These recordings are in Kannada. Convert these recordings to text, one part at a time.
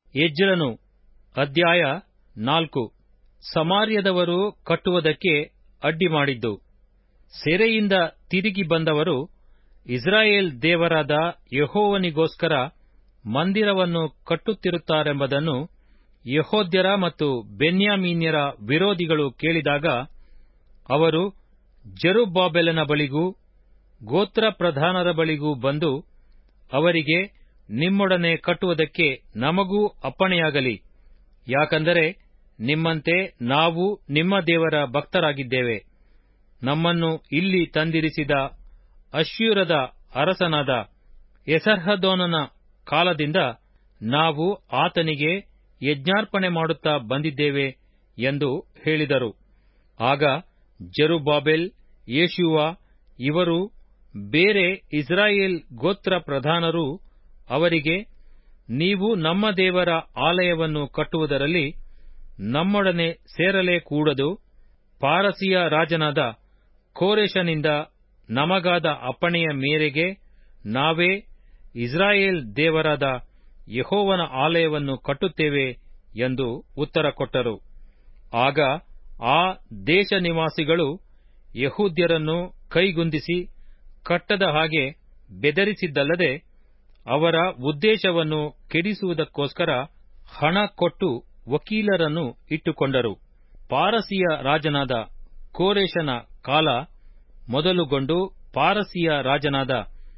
ಎಜ್ರನು ಅಧ್ಯಾಯ ನಾಲ್ಕು ಸಮಾರ್ಯದವರು ಕಟ್ಟುವುದಕ್ಕೆ ಅಡ್ಡಿ ಮಾಡಿದ್ದು ಸೆರೆಯಿಂದ ತಿರುಗಿ ಬಂದವರು ಇಸ್ರಾಯೇಲ್ ದೇವರಾದ ಯೆಹೋವನಿಗೋಸ್ಕರ ಮಂದಿರವನ್ನು ಕಟ್ಟುತ್ತಿರುತ್ತಾರೆಂಬುದನ್ನು ಯಹೋದ್ಯರ ಮತ್ತು ಬೆನ್ಯಾಮೀನ್ಯರ ವಿರೋಧಿಗಳು ಕೇಳಿದಾಗ ಅವರು ಜೆರುಬ್ಬಾಬೆಲನ ಬಳಿಗೂ ಗೋತ್ರ ಪ್ರಧಾನರ ಬಳಿಗೂ ಬಂದು ಅವರಿಗೆ ನಿಮ್ಮೊಡನೆ ಕಟ್ಟುವುದಕ್ಕೆ ನಮಗೂ ಅಪ್ಪಣೆಯಾಗಲಿ ಯಾಕಂದರೆ ನಿಮ್ಮಂತೆ ನಾವು ನಿಮ್ಮ ದೇವರ ಭಕ್ತರಾಗಿದ್ದೇವೆ ನಮ್ಮನ್ನು ಇಲ್ಲಿ ತಂದಿರಿಸಿದ ಅಶ್ಶೂರದ ಅರಸನಾದ ಎಸರ್ಹದೋನನ ಕಾಲದಿಂದ ನಾವು ಆತನಿಗೆ ಯಜ್ಞಾರ್ಪಣೆ ಮಾಡುತ್ತಾ ಬಂದಿದ್ದೇವೆ ಎಂದು ಹೇಳಿದರು ಆಗ ಜೆರುಬ್ಬಾಬೆಲ್ ಯೇಷುವ ಇವರು ಬೇರೆ ಇಸ್ರಾಯೇಲ್ ಗೋತ್ರ ಪ್ರಧಾನರು ಅವರಿಗೆ ನೀವು ನಮ್ಮ ದೇವರ ಆಲಯವನ್ನು ಕಟ್ಟುವುದರಲ್ಲಿ ನಮ್ಮೊಡನೆ ಸೇರಲೇ ಕೂಡದು ಪಾರಸಿಯ ರಾಜನಾದ ಕೋರೆಷನಿಂದ ನಮಗಾದ ಅಪ್ಪಣೆಯ ಮೇರೆಗೆ ನಾವೇ ಇಸ್ರಾಯೇಲ್ ದೇವರಾದ ಯೆಹೋವನ ಆಲಯವನ್ನು ಕಟ್ಟುತ್ತೇವೆ ಎಂದು ಉತ್ತರ ಕೊಟ್ಟರು ಆಗ ಆ ದೇಶ ನಿವಾಸಿಗಳು ಯಹೂದ್ಯರನ್ನು ಕೈಗುಂದಿಸಿ ಕಟ್ಟದ ಹಾಗೆ ಬೆದರಿಸಿದ್ದಲ್ಲದೆ ಅವರ ಉದ್ದೇಶವನ್ನು ಕೆಡಿಸುವುದಕ್ಕೋಸ್ಕರ ಹಣ ಕೊಟ್ಟು ವಕೀಲರನ್ನು ಇಟ್ಟುಕೊಂಡರು ಪಾರಸಿಯ ರಾಜನಾದ ಕೋರೆಷನ ಕಾಲ ಮೊದಲುಗೊಂಡು ಪಾರಸಿಯ ರಾಜನಾದ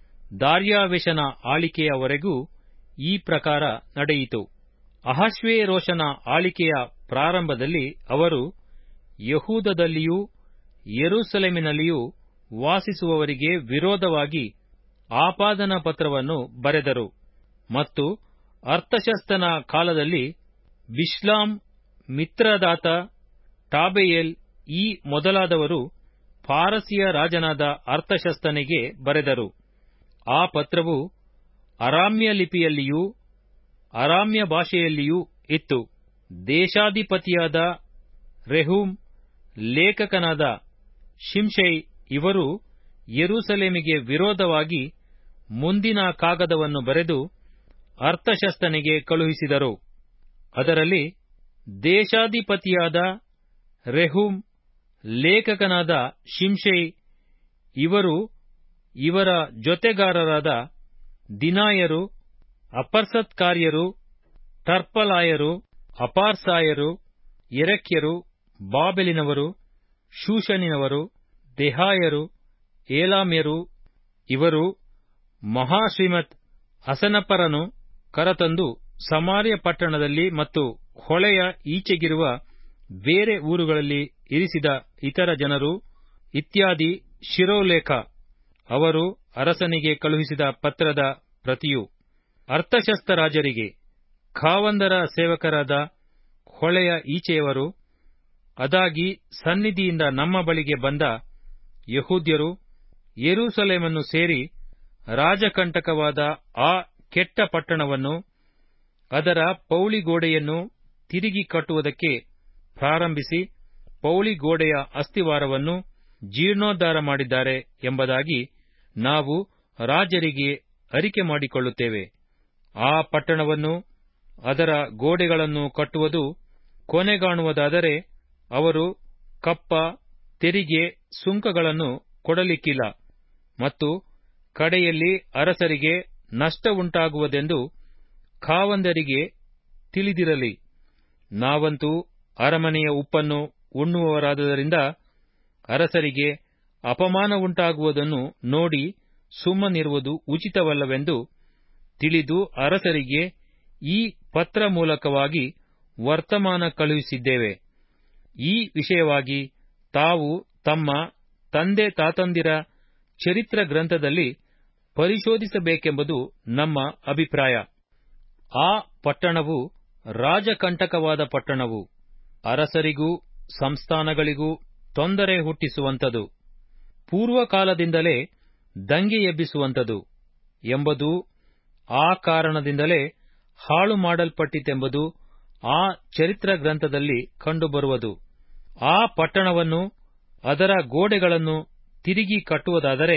ದಾರ್ಯಾವೆಷನ ಆಳಿಕೆಯವರೆಗೂ ಈ ಪ್ರಕಾರ ನಡೆಯಿತು ಅಹಶ್ವೇರೋಷನ ಆಳಿಕೆಯ ಪ್ರಾರಂಭದಲ್ಲಿ ಅವರು ಯಹೂದದಲ್ಲಿಯೂ ಯೆರೂಸಲೇಮಿನಲ್ಲಿಯೂ ವಾಸಿಸುವವರಿಗೆ ವಿರೋಧವಾಗಿ ಆಪಾದನ ಪತ್ರವನ್ನು ಬರೆದರು ಮತ್ತು ಅರ್ತಷಸ್ತನ ಕಾಲದಲ್ಲಿ ಬಿಷ್ಲಾಮ್ ಮಿತ್ರದಾತ ಟಾಬೆಯೇಲ್ ಈ ಮೊದಲಾದವರು ಪಾರಸಿಯ ರಾಜನಾದ ಅರ್ತಷಸ್ತನಿಗೆ ಬರೆದರು ಆ ಪತ್ರವು ಅರಾಮ್ಯ ಲಿಪಿಯಲ್ಲಿಯೂ ಅರಾಮ್ಯ ಭಾಷೆಯಲ್ಲಿಯೂ ಇತ್ತು ದೇಶಾಧಿಪತಿಯಾದ ರೆಹೂಮ್ ಲೇಖಕನಾದ ಶಿಂಷೈ ಇವರು ಯೆರೂಸಲೇಮಿಗೆ ವಿರೋಧವಾಗಿ ಮುಂದಿನ ಕಾಗದವನ್ನು ಬರೆದು ಅರ್ತಷಸ್ತನಿಗೆ ಕಳುಹಿಸಿದರು ಅದರಲ್ಲಿ ದೇಶಾಧಿಪತಿಯಾದ ರೆಹೂಮ್ ಲೇಖಕನಾದ ಶಿಂಷೈ ಇವರು ಇವರ ಜೊತೆಗಾರರಾದ ದಿನಾಯರು ಅಪರ್ಸತ್ಕಾರ್ಯರು ಟರ್ಪಲಾಯರು ಅಪಾರ್ಸಾಯರು ಎರೆಕ್ಯರು ಬಾಬೆಲಿನವರು ಶೂಷನಿನವರು ದೆಹಾಯರು ಏಲಾಮ್ಯರು ಇವರು ಮಹಾಶ್ರೀಮತ್ ಅಸನಪರನು ಕರತಂದು ಸಮಾರ್ಯ ಪಟ್ಟಣದಲ್ಲಿ ಮತ್ತು ಹೊಳೆಯ ಈಚೆಗಿರುವ ಬೇರೆ ಊರುಗಳಲ್ಲಿ ಇರಿಸಿದ ಇತರ ಜನರು ಇತ್ಯಾದಿ ಶಿರೋಲೇಖ ಅವರು ಅರಸನಿಗೆ ಕಳುಹಿಸಿದ ಪತ್ರದ ಪ್ರತಿಯು ಅರ್ತಶಸ್ತ ರಾಜರಿಗೆ ಖಾವಂದರ ಸೇವಕರಾದ ಹೊಳೆಯ ಈಚೆಯವರು ಅದಾಗಿ ಸನ್ನಿಧಿಯಿಂದ ನಮ್ಮ ಬಳಿಗೆ ಬಂದ ಯಹೂದ್ಯರು ಯೆರೂಸಲೇಮನ್ನು ಸೇರಿ ರಾಜಕಂಟಕವಾದ ಆ ಕೆಟ್ಟ ಪಟ್ಟಣವನ್ನು ಅದರ ಪೌಳಿಗೋಡೆಯನ್ನು ತಿರುಗಿ ಕಟ್ಟುವುದಕ್ಕೆ ಪ್ರಾರಂಭಿಸಿ ಪೌಳಿಗೋಡೆಯ ಅಸ್ತಿವಾರವನ್ನು ಜೀರ್ಣೋದ್ಧಾರ ಮಾಡಿದ್ದಾರೆ ಎಂಬುದಾಗಿ ನಾವು ರಾಜರಿಗೆ ಅರಿಕೆ ಮಾಡಿಕೊಳ್ಳುತ್ತೇವೆ ಆ ಪಟ್ಟಣವನ್ನು ಅದರ ಗೋಡೆಗಳನ್ನು ಕಟ್ಟುವುದು ಕೊನೆಗಾಣುವುದಾದರೆ ಅವರು ಕಪ್ಪ ತೆರಿಗೆ ಸುಂಕಗಳನ್ನು ಕೊಡಲಿಕ್ಕಿಲ್ಲ ಮತ್ತು ಕಡೆಯಲ್ಲಿ ಅರಸರಿಗೆ ನಷ್ಟವುಂಟಾಗುವುದೆಂದು ಖಾವಂದರಿಗೆ ತಿಳಿದಿರಲಿ ನಾವಂತೂ ಅರಮನೆಯ ಉಪ್ಪನ್ನು ಉಣ್ಣುವವರಾದದರಿಂದ ಅರಸರಿಗೆ ಅಪಮಾನವುಂಟಾಗುವುದನ್ನು ನೋಡಿ ಸುಮ್ಮನಿರುವುದು ಉಚಿತವಲ್ಲವೆಂದು ತಿಳಿದು ಅರಸರಿಗೆ ಈ ಪತ್ರ ಮೂಲಕವಾಗಿ ವರ್ತಮಾನ ಕಳುಹಿಸಿದ್ದೇವೆ ಈ ವಿಷಯವಾಗಿ ತಾವು ತಮ್ಮ ತಂದೆ ತಾತಂದಿರ ಚರಿತ್ರ ಗ್ರಂಥದಲ್ಲಿ ಪರಿಶೋಧಿಸಬೇಕೆಂಬುದು ನಮ್ಮ ಅಭಿಪ್ರಾಯ ಆ ಪಟ್ಟಣವು ರಾಜಕಂಟಕವಾದ ಪಟ್ಟಣವು ಅರಸರಿಗೂ ಸಂಸ್ಥಾನಗಳಿಗೂ ತೊಂದರೆ ಹುಟ್ಟಿಸುವಂಥದು ಪೂರ್ವಕಾಲದಿಂದಲೇ ದಂಗೆ ಎಬ್ಬಿಸುವಂಥದು ಎಂಬುದು ಆ ಕಾರಣದಿಂದಲೇ ಹಾಳು ಮಾಡಲ್ಪಟ್ಟಿತೆಂಬುದು ಆ ಚರಿತ್ರ ಗ್ರಂಥದಲ್ಲಿ ಕಂಡುಬರುವುದು ಆ ಪಟ್ಟಣವನ್ನು ಅದರ ಗೋಡೆಗಳನ್ನು ತಿರುಗಿ ಕಟ್ಟುವುದಾದರೆ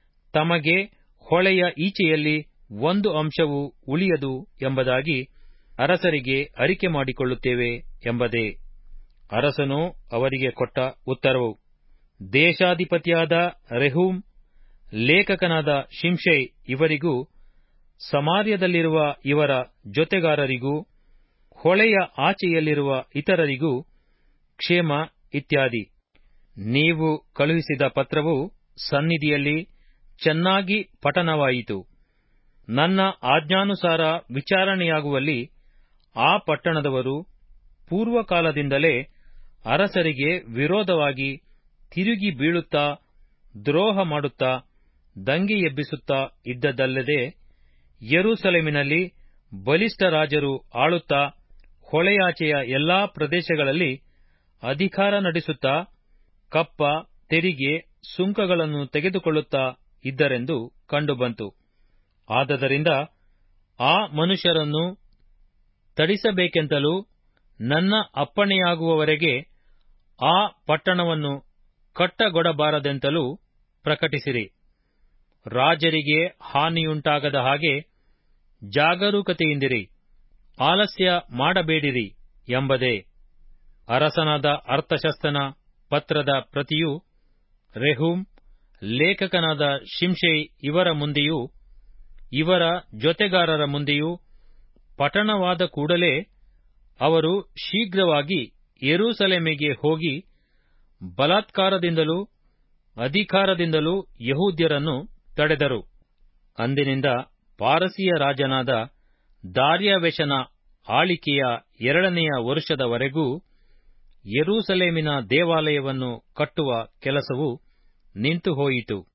ತಮಗೆ ಹೊಳೆಯ ಈಚೆಯಲ್ಲಿ ಒಂದು ಅಂಶವು ಉಳಿಯದು ಎಂಬುದಾಗಿ ಅರಸರಿಗೆ ಅರಿಕೆ ಮಾಡಿಕೊಳ್ಳುತ್ತೇವೆ ಎಂಬುದೇ ಅರಸನು ಅವರಿಗೆ ಕೊಟ್ಟ ಉತ್ತರವು ದೇಶಾಧಿಪತಿಯಾದ ರೆಹೂಮ್ ಲೇಖಕನಾದ ಶಿಂಷೈ ಇವರಿಗೂ ಸಮಾರ್ಯದಲ್ಲಿರುವ ಇವರ ಜೊತೆಗಾರರಿಗೂ ಹೊಳೆಯ ಆಚೆಯಲ್ಲಿರುವ ಇತರರಿಗೂ ಕ್ಷೇಮ ಇತ್ಯಾದಿ ನೀವು ಕಳುಹಿಸಿದ ಪತ್ರವು ಸನ್ನಿಧಿಯಲ್ಲಿ ಚೆನ್ನಾಗಿ ಪಠನವಾಯಿತು ನನ್ನ ಆಜ್ಞಾನುಸಾರ ವಿಚಾರಣೆಯಾಗುವಲ್ಲಿ ಆ ಪಟ್ಟಣದವರು ಪೂರ್ವಕಾಲದಿಂದಲೇ ಅರಸರಿಗೆ ವಿರೋಧವಾಗಿ ತಿರುಗಿ ಬೀಳುತ್ತಾ ದ್ರೋಹ ಮಾಡುತ್ತಾ ದಂಗೆ ಎಬ್ಬಿಸುತ್ತಾ ಇದ್ದದ್ದಲ್ಲದೆ ಯೆರೂಸಲೇಮಿನಲ್ಲಿ ಬಲಿಷ್ಠ ರಾಜರು ಆಳುತ್ತಾ ಹೊಳೆಯಾಚೆಯ ಎಲ್ಲಾ ಪ್ರದೇಶಗಳಲ್ಲಿ ಅಧಿಕಾರ ನಡೆಸುತ್ತಾ ಕಪ್ಪ ತೆರಿಗೆ ಸುಂಕಗಳನ್ನು ತೆಗೆದುಕೊಳ್ಳುತ್ತಾ ಇದ್ದರೆಂದು ಕಂಡುಬಂತು ಆದದರಿಂದ ಆ ಮನುಷ್ಯರನ್ನು ತಡಿಸಬೇಕೆಂತಲೂ ನನ್ನ ಅಪ್ಪಣೆಯಾಗುವವರೆಗೆ ಆ ಪಟ್ಟಣವನ್ನು ಕಟ್ಟಗೊಡಬಾರದೆಂತಲೂ ಪ್ರಕಟಿಸಿರಿ ರಾಜರಿಗೆ ಹಾನಿಯುಂಟಾಗದ ಹಾಗೆ ಜಾಗರೂಕತೆಯಿಂದಿರಿ ಆಲಸ್ಯ ಮಾಡಬೇಡಿರಿ ಎಂಬುದೇ ಅರಸನಾದ ಅರ್ಥಶಸ್ತನ ಪತ್ರದ ಪ್ರತಿಯು ರೆಹೂಮ್ ಲೇಖಕನಾದ ಶಿಂಷೈ ಇವರ ಮುಂದೆಯೂ ಇವರ ಜೊತೆಗಾರರ ಮುಂದೆಯೂ ಪಠಣವಾದ ಕೂಡಲೇ ಅವರು ಶೀಘ್ರವಾಗಿ ಯೆರೂಸಲೇಮಿಗೆ ಹೋಗಿ ಬಲಾತ್ಕಾರದಿಂದಲೂ ಅಧಿಕಾರದಿಂದಲೂ ಯಹೂದ್ಯರನ್ನು ತಡೆದರು ಅಂದಿನಿಂದ ಪಾರಸಿಯ ರಾಜನಾದ ದಾರ್ಯಾವೆಷನ ಆಳಿಕೆಯ ಎರಡನೆಯ ವರುಷದವರೆಗೂ ಯೆರೂಸಲೇಮಿನ ದೇವಾಲಯವನ್ನು ಕಟ್ಟುವ ಕೆಲಸವು ನಿಂತುಹೋಯಿತು